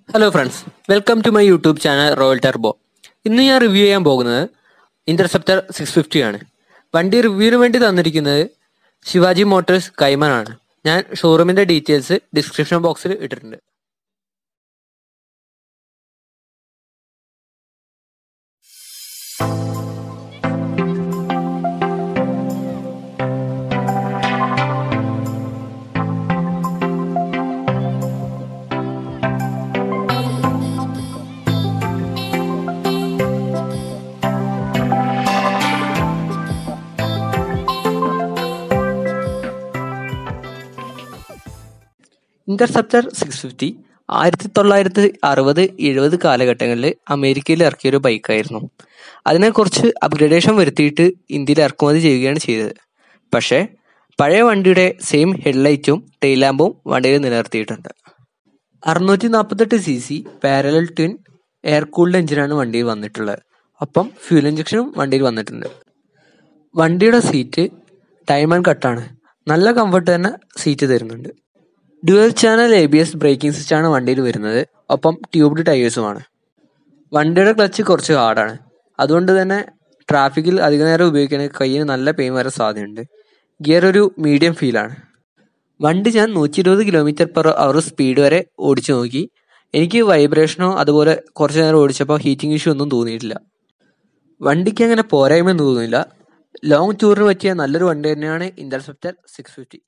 hello friends welcome to my YouTube channel royal turbo ഇന്ന് ഞാൻ review ചെയ്യാൻ പോകുന്നത് ഇന്റർസെപ്റ്റർ സിക്സ് ഫിഫ്റ്റി ആണ് വണ്ടി റിവ്യൂവിന് വേണ്ടി തന്നിരിക്കുന്നത് ശിവാജി മോട്ടോഴ്സ് കൈമൻ ആണ് ഞാൻ ഷോറൂമിന്റെ ഡീറ്റെയിൽസ് ഡിസ്ക്രിപ്ഷൻ ബോക്സിൽ ഇട്ടിട്ടുണ്ട് ഇന്റർസെപ്റ്റർ സിക്സ് ഫിഫ്റ്റി ആയിരത്തി തൊള്ളായിരത്തി അറുപത് എഴുപത് കാലഘട്ടങ്ങളിൽ അമേരിക്കയിൽ ഇറക്കിയ ഒരു ബൈക്കായിരുന്നു അതിനെ കുറച്ച് അപ്ഗ്രഡേഷൻ വരുത്തിയിട്ട് ഇന്ത്യയിൽ ഇറക്കുമതി ചെയ്യുകയാണ് ചെയ്തത് പക്ഷേ പഴയ വണ്ടിയുടെ സെയിം ഹെഡ്ലൈറ്റും ടെയിൽ ലാമ്പും വണ്ടിയിൽ നിലനിർത്തിയിട്ടുണ്ട് അറുന്നൂറ്റി നാൽപ്പത്തെട്ട് C C parallel twin air cooled എഞ്ചിനാണ് വണ്ടിയിൽ വന്നിട്ടുള്ളത് ഒപ്പം ഫ്യൂൽ ഇഞ്ചക്ഷനും വണ്ടിയിൽ വന്നിട്ടുണ്ട് വണ്ടിയുടെ സീറ്റ് ടൈം ആൻഡ് കട്ടാണ് നല്ല കംഫർട്ട് തന്നെ സീറ്റ് തരുന്നുണ്ട് dual channel A B S braking സിസ്റ്റമാണ് വണ്ടിയിൽ വരുന്നത് ഒപ്പം ട്യൂബ്ഡ് ടയേഴ്സുമാണ് വണ്ടിയുടെ ക്ലച്ച് കുറച്ച് ഹാർഡാണ് അതുകൊണ്ട് തന്നെ ട്രാഫിക്കിൽ അധിക നേരം ഉപയോഗിക്കുകയാണെങ്കിൽ കയ്യിന് നല്ല പെയിൻ വരാൻ സാധ്യതയുണ്ട് ഗിയർ ഒരു മീഡിയം ഫീലാണ് വണ്ടി ഞാൻ നൂറ്റി ഇരുപത് കിലോമീറ്റർ പെർ അവർ സ്പീഡ് വരെ ഓടിച്ചു നോക്കി എനിക്ക് വൈബ്രേഷനോ അതുപോലെ കുറച്ച് നേരം ഓടിച്ചപ്പോൾ ഹീറ്റിംഗ് ഇഷ്യൂ ഒന്നും തോന്നിയിട്ടില്ല വണ്ടിക്ക് അങ്ങനെ പോരായ്മ തോന്നുന്നില്ല ലോങ് ടൂറിന് പറ്റിയ നല്ലൊരു വണ്ടി തന്നെയാണ് ഇന്റർസെപ്റ്റർ സിക്സ് ഫിഫ്റ്റി